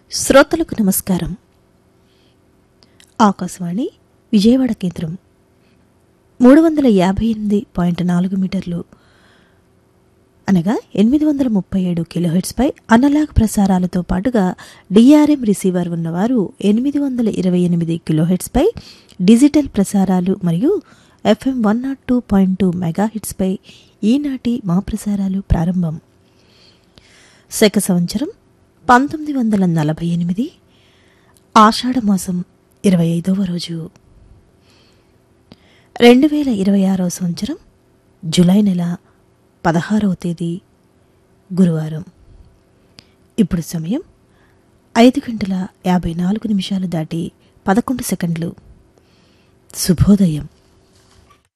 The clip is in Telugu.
శ్రోతలకు నమస్కారం ఆకాశవాణి విజయవాడ కేంద్రం మూడు వందల యాభై ఎనిమిది పాయింట్ నాలుగు మీటర్లు అనగా ఎనిమిది వందల ముప్పై ఏడు కిలోహెట్స్పై అనలాగ్ ప్రసారాలతో పాటుగా డిఆర్ఎం రిసీవర్ ఉన్నవారు ఎనిమిది వందల ఇరవై ఎనిమిది కిలోహెట్స్పై డిజిటల్ ప్రసారాలు మరియు FM one nought two point two మెగాహిట్స్పై ఈనాటి మా ప్రసారాలు ప్రారంభం శక సంవత్సరం పంతొమ్మిది వందల నలభై ఎనిమిది ఆషాఢమాసం ఇరవై ఐదవ రోజు రెండు వేల ఇరవై ఆరవ సంవత్సరం జూలై నెల పదహారవ తేదీ గురువారం ఇప్పుడు సమయం ఐదు గంటల యాభై నాలుగు నిమిషాలు దాటి పదకొండు సెకండ్లు శుభోదయం